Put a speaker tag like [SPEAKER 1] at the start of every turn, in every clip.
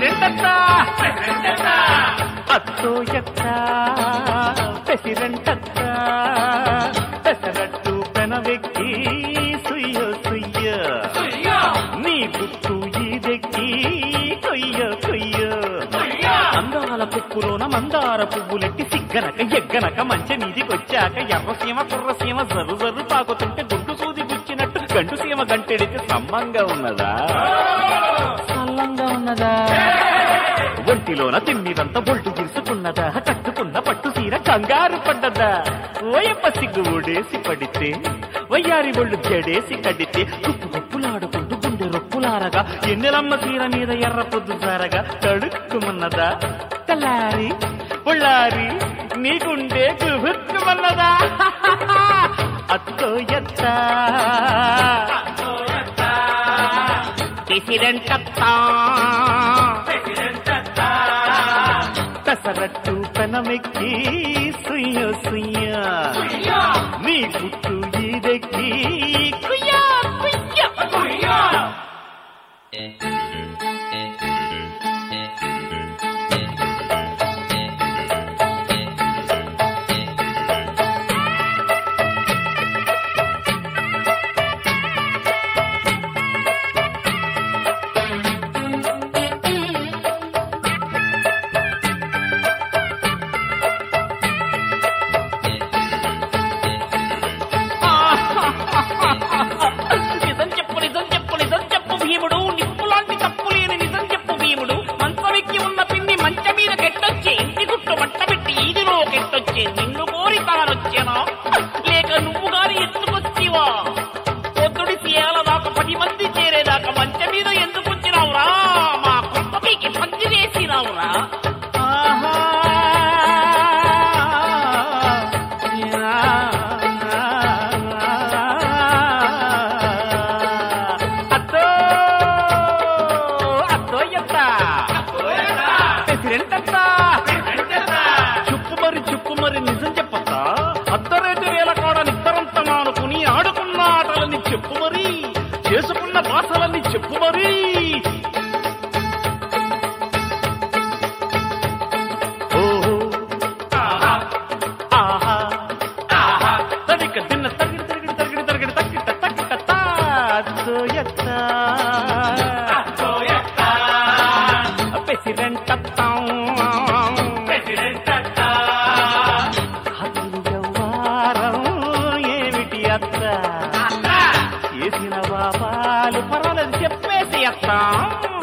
[SPEAKER 1] President అత్త అత్తో ఎత్త president అత్త పెసరట్టు పెనవెక్కి సుయ్య సుయ్య నీ గుట్టు ఈదెక్కి కొయ్య కొయ్య అందాల పుప్పులోన మందార పువ్వులెట్టి సిగ్గనక ఎగ్గనక మంచె మీదికొచ్చాక ఎర్రసీమ కుర్రసీమ జరు జరు తాకుతుంటే గుడ్డు సూది గుచ్చినట్టు గండు సీమ గంటెడితే సమ్మంగా ఉన్నదా సల్లంగా ఉన్నదా ఒంటిలోన తిమ్మిదంతా బొల్టు తీసుకున్నదా కట్టుకున్న పట్టు సీర కంగారు పడ్డదా ఓయప్ప సిగ్గు ఓడేసి పడితే వయ్యారి ఒళ్ళు జడేసి కడితే కుప్పు కుప్పులాడుకుంటూ గుండె రొప్పులారగా ఎన్నెలమ్మ సీర మీద ఎర్ర పొద్దు జారగా తడుక్కుమన్నదా తెల్లారి పొళ్ళారి నీకుండే కుహుక్కుమన్నదా అత్తో ఎత్త ప్రెసిడెంట్ అత్తా పెసరట్టు పెనమెక్కి సుయ్య సుయ్య నీ గుట్టు ఈదెక్కి కుయ్యా కుయ్యా నిజం చెప్పు నిజం చెప్పు నిజం చెప్పు భీముడు నిప్పులాంటి తప్పు లేని నిజం చెప్పు భీముడు మంచమెక్కి ఉన్న పిన్ని మంచ మీద కెట్టొచ్చే ఇంటి గుట్టు మట్టబెట్టి ఈదిలో కెట్టొచ్చే నిన్ను కోరి తానొచ్చేనా లేక నువ్వు గాని ఎత్తుకొచ్చివా పొద్దుడి సీయాల దాకా పది మంది చేరేదాకా మంచ మీద ఎందుకు వచ్చినావురా మా కుప్పకి పంది వేసినావురా అత్తో అత్తో ఎత్త ప్రెసిడెంట్ అత్త చుప్పు మరి చుప్పు మరి నిజం చెప్పత్తా అర్ధరేటు వేల కాడ నిద్దరంత మానుకుని ఆడుకున్న ఆటలని చెప్పు మరి చేసుకున్న భాషలని చెప్పు మరి ఓహో ఆహా ఆహా ఆహా తడిక తిన్న తగిడి తగిడి తగిడి తగిడి తక్కిట తక్కిట తాతో ఎత్త ప్రెసిడెంట్ అత్తాం హద్దులు వ్యవహారం ఏమిటి అత్త చేసిన పాపాలు పర్వాలేదు చెప్పేసి అత్తాం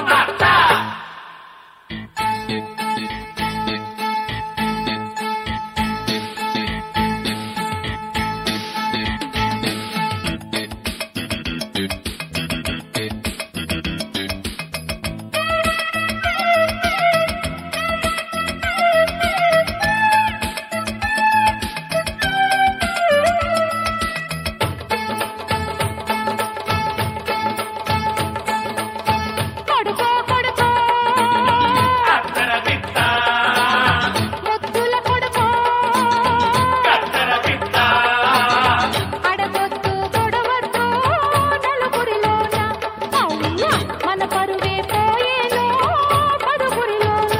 [SPEAKER 2] కొడుకో కొడుకో ముద్దుల కొడుకో అడగొద్దు తొడవద్దు నలుగురిలోన అయ్యా మన పరువే పోయేలో పరుగురిలోన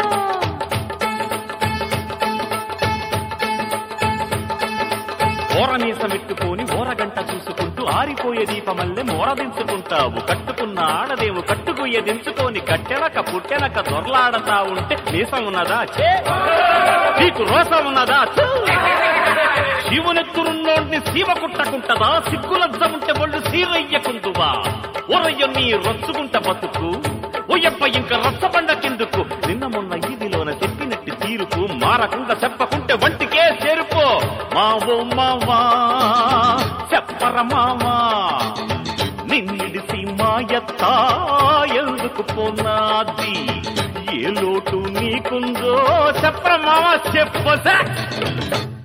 [SPEAKER 1] ఓరమీసమెట్టుకొని ఓరగంట చూసుకుంటూ ఆరిపోయే దీపమల్లె మోరదించుకుంటావు కట్టుకున్న ఆడదేవు కట్టుకుయ్య దించుకొని కట్టెనక పుట్టెనక దొరలాడతా ఉంటే మీసం ఉన్నదా ఛే! నీకు రోసం ఉన్నదా ఛూ! శివునెత్తురున్నోడిని సీమ కుట్టకుంటదా సిగ్గులజ్జ ఉంటే ఒళ్ళు సీరయ్యకుందువా ఒరయ్య నీ రొచ్చుకుంట బతుకు ఒయ్యప్ప ఇంక రచ్చబండ కిందుకు నిన్న మొన్న ఈదిలోన చెప్పినట్టు తీరుకు మారకుండా చెప్పకుంటే వంటికే చేరుకో మావో మావా చెప్పర మావా నిన్నిడిసి మాయత్త ఎందుకు పోనాది ఏ లోటు నీకుందో చెప్పర మావా చెప్ప